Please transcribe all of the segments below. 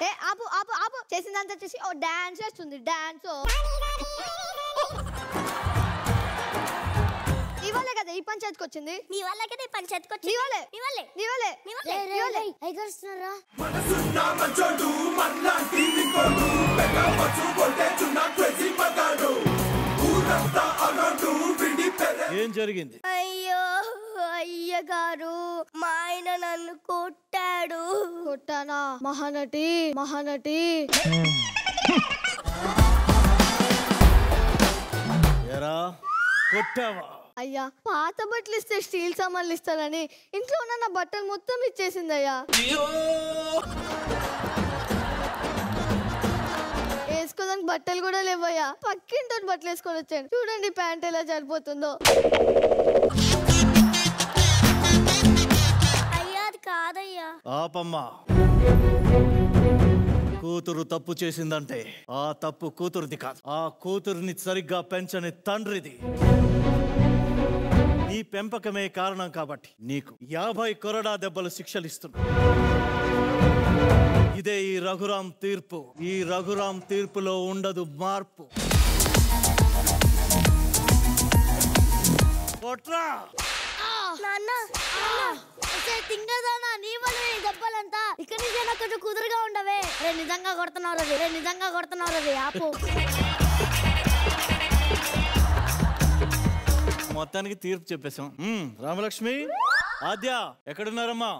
ఏ ఆపు ఆపు ఆపు చేసిందంతా చేసి ఓ డాన్స్ చేస్తుంది డాన్స్ ఇవాళే కదా ఈ పంచాయతీకి వచ్చింది నీ వల్ల కదా ఈ పంచాయతీకి వచ్చి నీ వాళ్ళే నీ వల్లే నీ వాళ్ళే నీ వల్లే నీ వాళ్ళే ఎగరుస్తున్నారా ఏం జరిగింది అయ్యో అయ్యగారు మా ఆయన నన్ను కొట్టాడు కొట్టానా మహానటి మహానటి ఎరా కొట్టావా అయ్యా పాత బట్టలు ఇస్తే స్టీల్ సామాన్లు ఇస్తారని ఇంట్లో ఉన్న నా బట్టలు మొత్తం ఇచ్చేసింది అయ్యా వేసుకోదానికి బట్టలు కూడా లేవయ్యా పక్కింటి బట్టలు వేసుకొని వచ్చాను చూడండి ప్యాంట్ ఎలా సరిపోతుందో అయ్యా అది కాదయ్యా ఆపమ్మా కూతురు తప్పు చేసిందంటే ఆ తప్పు కూతురుది కాదు ఆ కూతురుని సరిగ్గా పెంచని తండ్రిది నీ పెంపకమే కారణం కాబట్టి నీకు యాభై కొరడా దెబ్బలు శిక్షలిస్తున్నా ఇదే ఈ రఘురాం తీర్పు ఈ రఘురాం తీర్పులో ఉండదు మార్పు కొట్రా నాన్న తింగదానా నీ వల్ల ఈ దెబ్బలంతా ఇక్కడ నుంచి నాకు కొంచెం కుదురుగా ఉండవే రే నిజంగా కొడుతున్నావు రవి రే నిజంగా కొడుతున్నావు రవి ఆపు మొత్తానికి తీర్పు చెప్పేశాం మ్మ్, రామలక్ష్మి ఆద్య ఎక్కడున్నారమ్మా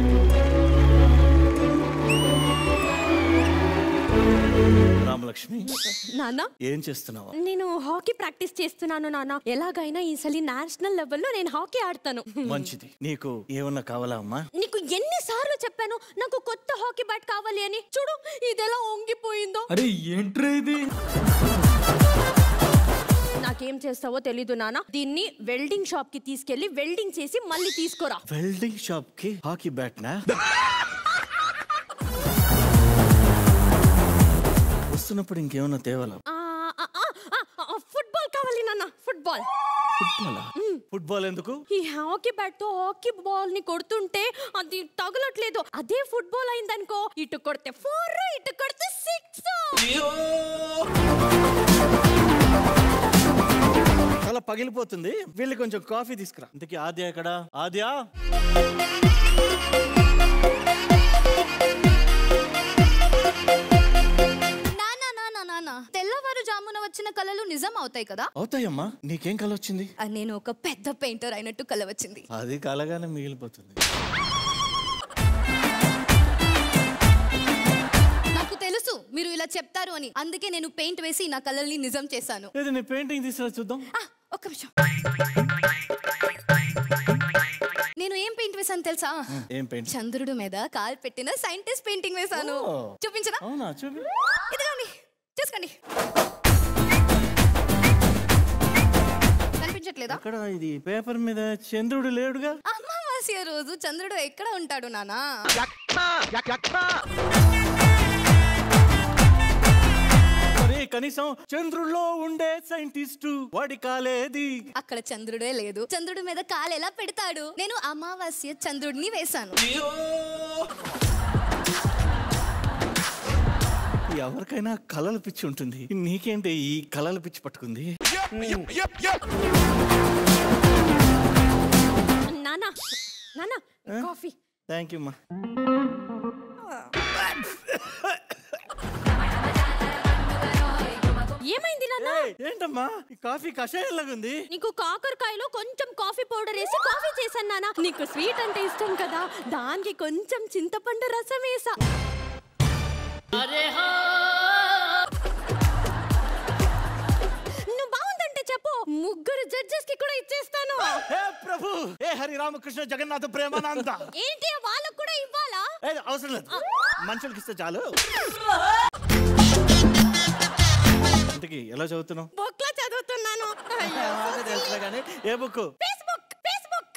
రామలక్ష్మి నాన్న ఏం చేస్తున్నావా నేను హాకీ ప్రాక్టీస్ చేస్తున్నాను నాన్న ఎలాగైనా ఈసారి నేషనల్ లెవెల్లో నేను హాకీ ఆడతాను మంచిది నీకు ఏమన్నా కావాలా అమ్మా నీకు ఎన్నిసార్లు చెప్పాను నాకు కొత్త హాకీ బ్యాట్ కావాలి అని చూడు ఇది ఎలా వంగిపోయిందో అరే ఏంట్రా ఇది నాకేం చేస్తావో తెలీదు నాన్న దీన్ని వెల్డింగ్ షాప్ కి తీసుకెళ్లి వెల్డింగ్ చేసి మళ్ళీ తీసుకోరా వెల్డింగ్ షాప్ కి హాకీ బ్యాట్ నా వస్తున్నప్పుడు ఇంకేమన్నా తేవాలా ఆ, ఆ, ఆ, ఆ, ఆ, ఫుట్బాల్ కావాలి నాన్న ఫుట్బాల్ ఫుట్బాల్ ఫుట్బాల్ ఎందుకు ఈ హాకీ బ్యాట్ తో హాకీ బాల్ ని కొడుతుంటే అది తగలట్లేదు అదే ఫుట్బాల్ అయిందనుకో ఇటు కొడితే ఫోర్ ఇటు కొడితే సిక్స్ చాలా పగిలిపోతుంది వెళ్ళి కొంచెం కాఫీ తీసుకురా ఇంతకీ ఆద్య ఎక్కడ ఆద్య నానా నానా నానా తెల్లవారుజామున వచ్చిన కళలు నిజం అవుతాయి కదా అవుతాయమ్మా నీకేం కల వచ్చింది ఆ, నేను ఒక పెద్ద పెయింటర్ అయినట్టు కల వచ్చింది అది కలగానే మిగిలిపోతుంది నాకు తెలుసు మీరు ఇలా చెప్తారు అని అందుకే నేను పెయింట్ వేసి నా కళల్ని నిజం చేశాను లేదు నీ పెయింటింగ్ తీసుకురా చూద్దాం ఆ, ఒక్క నిమిషం నేను ఏం పెయింట్ వేశాను తెలుసా ఏం పెయింట్ చంద్రుడి మీద కాల్ పెట్టిన సైంటిస్ట్ పెయింటింగ్ వేశాను ఓ. చూపించనా అవునా చూపి ఇదిగోండి చూసుకోండి కనిపించట్లేదా అక్కడ ఇది పేపర్ మీద చంద్రుడు లేడుగా అమావాస్య రోజు చంద్రుడు ఎక్కడ ఉంటాడు నానా మరి కనీసం చంద్రుల్లో ఉండే సైంటిస్టు వాడి కాలేది అక్కడ చంద్రుడే లేదు చంద్రుడి మీద కాలు ఎలా పెడతాడు నేను అమావాస్య చంద్రుడిని వేశాను ఎవరికైనా కలల పిచ్చి ఉంటుంది నీకేంటి ఈ కలల పిచ్చి పట్టుకుంది నానా నానా కాఫీ థ్యాంక్ యూ మా ఏమైంది నాన్న ఏంటమ్మా ఈ కాఫీ కషాయంలాగా ఉంది నీకు కాకరకాయలో కొంచెం కాఫీ పౌడర్ వేసి కాఫీ చేశాను నాన్న నీకు స్వీట్ అంటే ఇష్టం కదా దానికి కొంచెం చింతపండు రసం వేసా నువ్వు బాగుందంటే చెప్పు ముగ్గురు జడ్జెస్ కి కూడా ఇచ్చేస్తాను హే ప్రభు ఏ హరి రామకృష్ణ జగన్నాథ ప్రేమానంద ఏంటి వాళ్ళకు కూడా ఇవ్వాలా ఏ, అవసరం లేదు మనుషులకి ఇస్తే చాలు ఇంతకి ఎలా చదువుతున్నావు బుక్ లో చదువుతున్నాను అయ్యో. నాకు తెలుసులే కానీ ఏ బుక్ ఫేస్బుక్ ఫేస్బుక్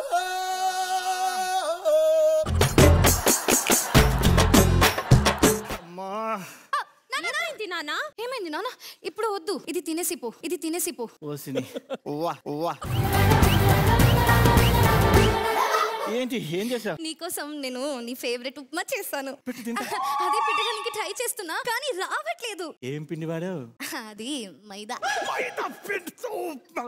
అమ్మా నాన్న ఏంటి నాన్న ఏమైంది నాన్న ఇప్పుడు వద్దు ఇది తినేసిపో ఇది తినేసిపో ఓసిని ఉవ్వా ఉవ్వా ఏంటి ఏం చేసా నీకోసం నేను నీ ఫేవరెట్ ఉప్మా చేస్తాను పెట్టి తింటా. అది పెట్టడానికి ట్రై చేస్తున్నా కానీ రావట్లేదు ఏం పిండి వాడావు అది మైదా మైదా పిండితో ఉప్మా.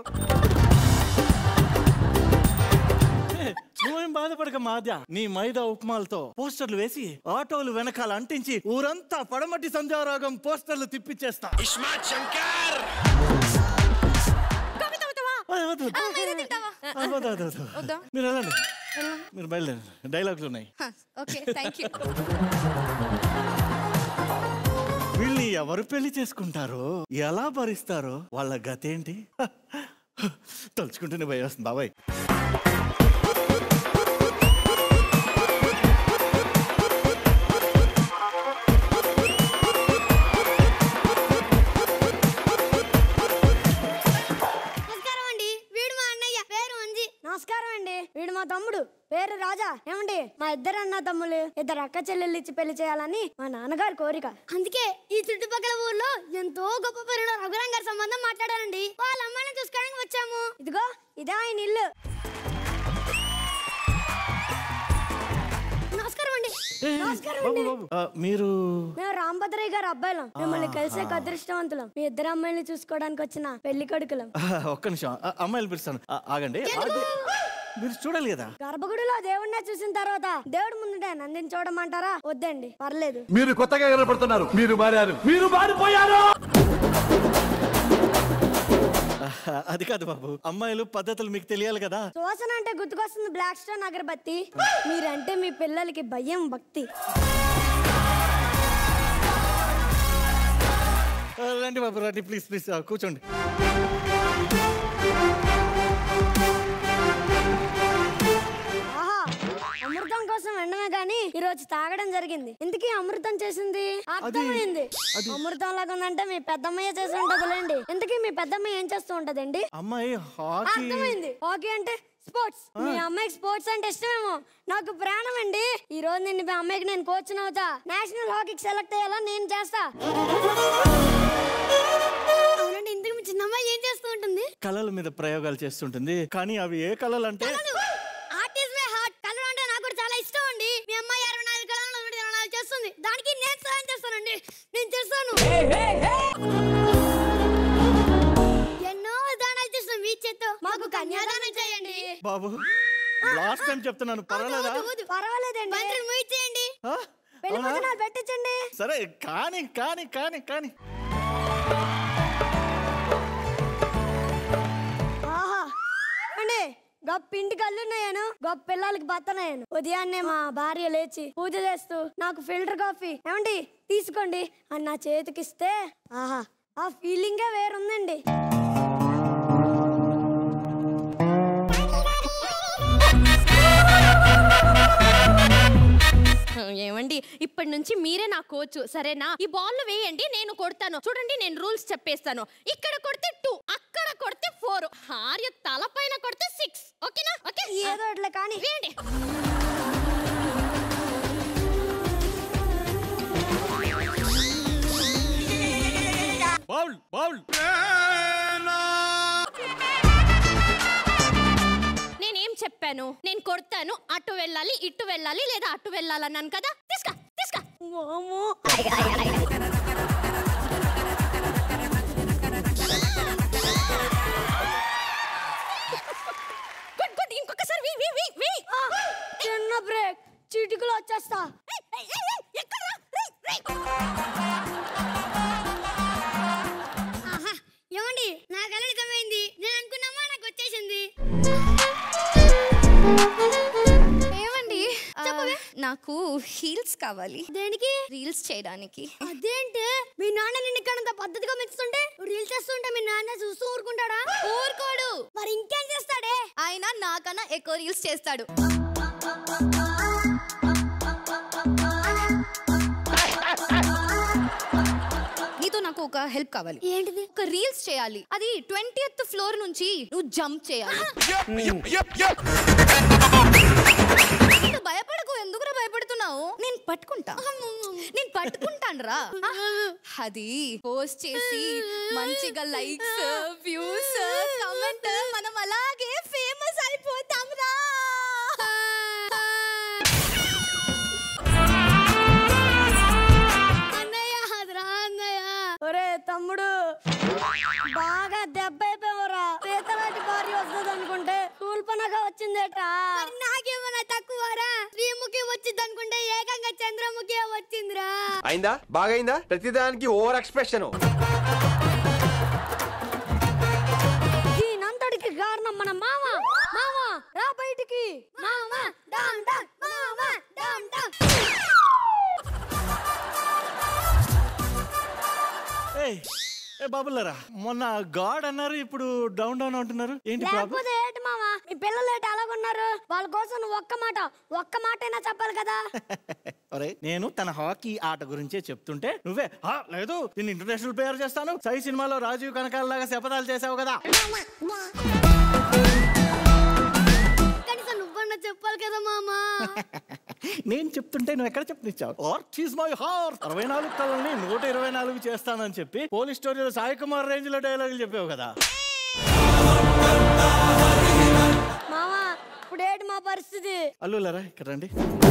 ఏ, నువ్వేం బాధపడక మాద్య నీ మైదా ఉప్మాలతో పోస్టర్లు వేసి ఆటోలు వెనకాల అంటించి ఊరంతా పడమటి సంధ్యారాగం పోస్టర్లు తిప్పిచ్చేస్తా కవిత అవుతావా వద్దు, వద్దు, వద్దు. మైదా తింటావా ఆ, వద్దు, వద్దు, వద్దు. వద్దా? మీరు వెళ్ళండి మీరు బయలుదేరండి డైలాగ్లు ఉన్నాయి ఓకే థ్యాంక్ యూ వీళ్ళని ఎవరు పెళ్లి చేసుకుంటారో ఎలా భరిస్తారో వాళ్ళ గతేంటి తలుచుకుంటేనే భయం వస్తుంది బాబాయ్ నమస్కారం అండి వీడు మా అన్నయ్య పేరు అంజి నమస్కారం అండి వీడు మా తమ్ముడు పేరు రాజా ఏమండి మా ఇద్దరు అన్న తమ్ములు ఇద్దరు అక్క చెల్లెళ్ళు ఇచ్చి పెళ్లి చేయాలని మా నాన్నగారి కోరిక అందుకే ఈ చుట్టుపక్కల ఊర్లో ఎంతో గొప్ప పేరులో రఘురాం గారి సంబంధం మాట్లాడారండి వాళ్ళ అమ్మాయిని చూసుకోవడానికి వచ్చాము ఇదిగో ఇదే ఆయన ఇల్లు నమస్కారం అండి ఏ, నమస్కారం బాబు అండి బాబు ఆ, మీరు మేము రాంభద్రయ్య గారు అబ్బాయిలం మిమ్మల్ని కలిసే అదృష్టవంతులం మీ ఇద్దరు అమ్మాయిని చూసుకోవడానికి వచ్చిన పెళ్లి కొడుకులం ఆ, ఒక్క నిమిషం ఆ, అమ్మాయిలు పిలుస్తాను ఆ, ఆగండి ఆగి. మీరు చూడాలి కదా గర్భగుడిలో దేవుడినే చూసిన తర్వాత దేవుడి ముందుటే నందిని చూడమంటారా వద్దండి పర్లేదు మీరు కొత్తగా కనపడుతున్నారు మీరు మారారు మీరు మారిపోయారు ఆ, అది కాదు బాబు అమ్మాయిలు పద్ధతులు మీకు తెలియాలి కదా సోసన అంటే గుర్తుకొస్తుంది బ్లాక్ స్టోన్ అగరబత్తి మీరంటే మీ పిల్లలకి భయం భక్తి ఆ, రండి బాబు రండి ప్లీజ్ ప్లీజ్ ఆ, కూర్చోండి ఆహా అమృతం కోసం ఎండమే గాని ఈ రోజు తాగడం జరిగింది ఇంతకీ అమృతం చేసింది అర్థమైంది అమృతం లాగా ఉందంటే మీ పెద్దమ్మయ్య చేసి ఉంటదిలేండి ఇంతకీ మీ పెద్దమ్మ ఏం చేస్తూ ఉంటదండి అమ్మాయి హాకీ అర్థమైంది హాకీ అంటే స్పోర్ట్స్ మీ అమ్మాయికి స్పోర్ట్స్ అంటే ఇష్టమేమో నాకు ప్రాణం అండి ఈ రోజు నిన్ను మీ అమ్మాయికి నేను కోచ్ అవుతా నేషనల్ హాకీకి సెలెక్ట్ అయ్యేలా నేను చేస్తా అవునండి ఇంతకు మీ చిన్న అమ్మాయి ఏం చేస్తూ ఉంటుంది కళల మీద ప్రయోగాలు చేస్తుంటుంది కానీ అవి ఏ కళలు అంటే art is my heart colour అంటే నాకు కూడా చాలా ఇష్టం అండి మీ అమ్మాయి అరవై నాలుగు కళలు నూట ఇరవై నాలుగు చేస్తుంది దానికి నేను సహాయం చేస్తానండి నేను చేస్తాను ఎన్నో దానాలు చేస్తాం మీ చేత్తో మాకు కన్యాదానం చేయండి బాబు లాస్ట్ టైం చెప్తున్నాను పర్వాలేదా పర్వాలేదండి మంత్రి ముయించేయండి ఆ? పెళ్లి అవునా? భోజనాలు పెట్టించండి సరే కానీ కానీ కానీ కానీ ఆహా అండి గొప్ప ఇంటికి అల్లున్నాయను గొప్ప పిల్లలకి బత్తనాయను ఉదయాన్నే మా భార్య లేచి పూజ చేస్తూ నాకు ఫిల్టర్ కాఫీ ఏమండి తీసుకోండి అని నా చేతికిస్తే ఆహా ఆ ఫీలింగే వేరుందండి ఏమండి ఇప్పటి నుంచి మీరే నా కోచ్ సరేనా ఈ బాల్ వేయండి నేను కొడతాను చూడండి నేను రూల్స్ చెప్పేస్తాను ఇక్కడ కొడితే టూ అక్కడ కొడితే ఫోర్ ఆర్య తల పైన కొడితే సిక్స్ ఓకేనా ఓకే ఏదో అట్లా కానీ వేయండి బౌల్ బౌల్ నేనేం చెప్పాను నేను కొడతాను అటు వెళ్ళాలి ఇటు వెళ్ళాలి లేదా అటు వెళ్ళాలన్నాను కదా తీసుకా తీసుకా వామ్మో. గుడ్ గుడ్ ఇంకొకసారి వీ వీ వీ వీ ఆ, చిన్న బ్రేక్ చీటికలు వచ్చేస్తా ఏమండి నా కళ నిజమైంది నేను అనుకున్నామా నాకు వచ్చేసింది ఏమండి ఆ, నాకు హీల్స్ కావాలి దేనికి రీల్స్ చేయడానికి అదేంటి మీ నాన్న నిన్ను ఇక్కడ పద్ధతిగా మెచ్చుతుంటే రీల్స్ చేస్తుంటే మీ నాన్న చూస్తూ ఊరుకుంటాడా ఊరుకోడు మరి ఇంకేం చేస్తాడే ఆయన నాకన్నా ఎక్కువ రీల్స్ చేస్తాడు నీతో నాకు ఒక హెల్ప్ కావాలి ఏంటిది ఒక రీల్స్ చేయాలి అది ట్వంటీయత్ ఫ్లోర్ నుంచి నువ్వు జంప్ చేయాలి నువ్వు భయపడకు ఎందుకురా భయపడుతున్నావు నేను పట్టుకుంటా నేను పట్టుకుంటాను రా అది పోస్ట్ చేసి మంచిగా లైక్స్ వ్యూస్ కమెంట్ మనం అలాగే ఫేమస్ అయిపోతాం రా బాగా దెబ్బ అయిపోయావురా పీతలాంటి భార్య వస్తుంది అనుకుంటే తూల్పనగా వచ్చిందేట్రా నాకేమన్నా తక్కువరా శ్రీముఖి వచ్చింది అనుకుంటే ఏకంగా చంద్రముఖి వచ్చిందిరా అయిందా బాగైందా ప్రతిదానికి ఓవర్ ఎక్స్ప్రెషన్ దీనంతటికి కారణం మన మామ మామ రా బయటికి మామ డామ్ డామ్ మామ డామ్ డామ్ ఏయ్ ఏ బాబులరా మొన్న గాడ్ అన్నారు ఇప్పుడు డౌన్ డౌన్ అంటున్నారు ఏంటి ప్రాబ్లం లేకపోతే ఏంటి మామ మీ పిల్లలు ఏంటి అలాగున్నారు వాళ్ళ కోసం నువ్వు ఒక్క మాట ఒక్క మాట అయినా చెప్పాలి కదా అరే నేను తన హాకీ ఆట గురించే చెప్తుంటే నువ్వే "ఆ, లేదు నేను ఇంటర్నేషనల్ ప్లేయర్ చేస్తాను సై సినిమాలో రాజీవ్ కనకాల లాగా శపథాలు చేసావు కదా కనీసం నువ్వన్నా చెప్పాలి కదా మామా నేను చెప్తుంటే నువ్వు ఎక్కడ చెప్పనిచ్చావు ఆర్ట్ ఈస్ మై హార్ట్ అరవై నాలుగు కళల్ని నూట ఇరవై నాలుగు చేస్తానని చెప్పి పోలీస్ స్టోరీలో సాయి కుమార్ రేంజ్ లో డైలాగులు చెప్పావు కదా మామ ఇప్పుడు ఏంటి మా పరిస్థితి అల్లులరా ఇక్కడ రండి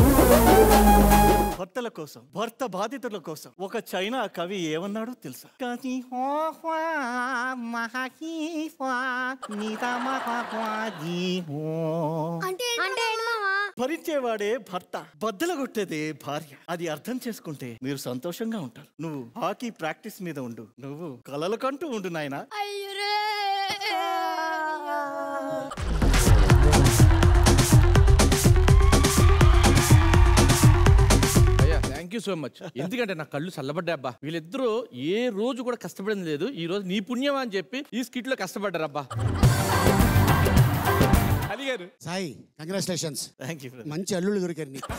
భర్తల కోసం భర్త బాధితుల కోసం ఒక చైనా కవి ఏమన్నాడో తెలుసా కాని హో హ్వా మహా హీ హ్వా నీతా మహా హ్వా జీ హో. అంటే అంటే ఏంటి మామ భరించేవాడే భర్త బద్దలు కొట్టేదే భార్య అది అర్థం చేసుకుంటే మీరు సంతోషంగా ఉంటారు నువ్వు హాకీ ప్రాక్టీస్ మీద ఉండు నువ్వు కలలు కంటూ ఉండు నాయనా అయ్యురే అయ్యా థ్యాంక్ యూ సో మచ్ ఎందుకంటే నా కళ్ళు చల్లబడ్డా అబ్బా వీళ్ళిద్దరూ ఏ రోజు కూడా కష్టపడింది లేదు ఈ రోజు నీ పుణ్యం అని చెప్పి ఈ స్కిట్ లో కష్టపడ్డారబ్బా అలిగారు సాయి కంగ్రాచులేషన్స్ థ్యాంక్ యూ మంచి అల్లుళ్ళు దొరికారు నీకు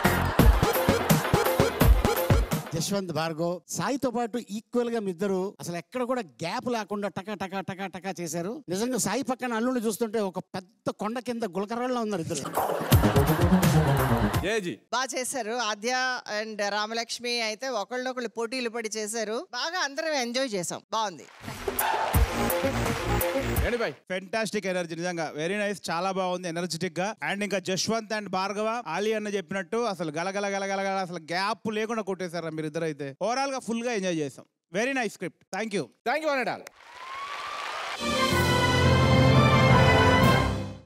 యశ్వంత్ భార్గవ్ సాయితో పాటు ఈక్వల్ గా మీ ఇద్దరు అసలు ఎక్కడ కూడా గ్యాప్ లేకుండా టకా టకా టకా టకా చేశారు నిజంగా సాయి పక్కన అల్లుళ్ళు చూస్తుంటే ఒక పెద్ద కొండ కింద గులకరాళ్ళ ఉన్నారు ఇద్దరు జయజీ బాగా చేశారు ఆద్య అండ్ రామలక్ష్మి అయితే ఒకళ్ళనొకళ్ళు పోటీలు పడి చేశారు బాగా అందరం ఎంజాయ్ చేసాం బాగుంది ఏంటి బాయ్ ఫెంటాస్టిక్ ఎనర్జీ నిజంగా వెరీ నైస్ చాలా బాగుంది ఎనర్జెటిక్ గా అండ్ ఇంకా జశ్వంత్ అండ్ భార్గవ ఆలి అన్న చెప్పినట్టు అసలు గలగల గలగల గల అసలు గ్యాప్ లేకుండా కొట్టేశారా మీరు ఇద్దరు అయితే ఓవరాల్ గా ఫుల్ గా ఎంజాయ్ చేసాం very nice script thank you thank you అనడాల్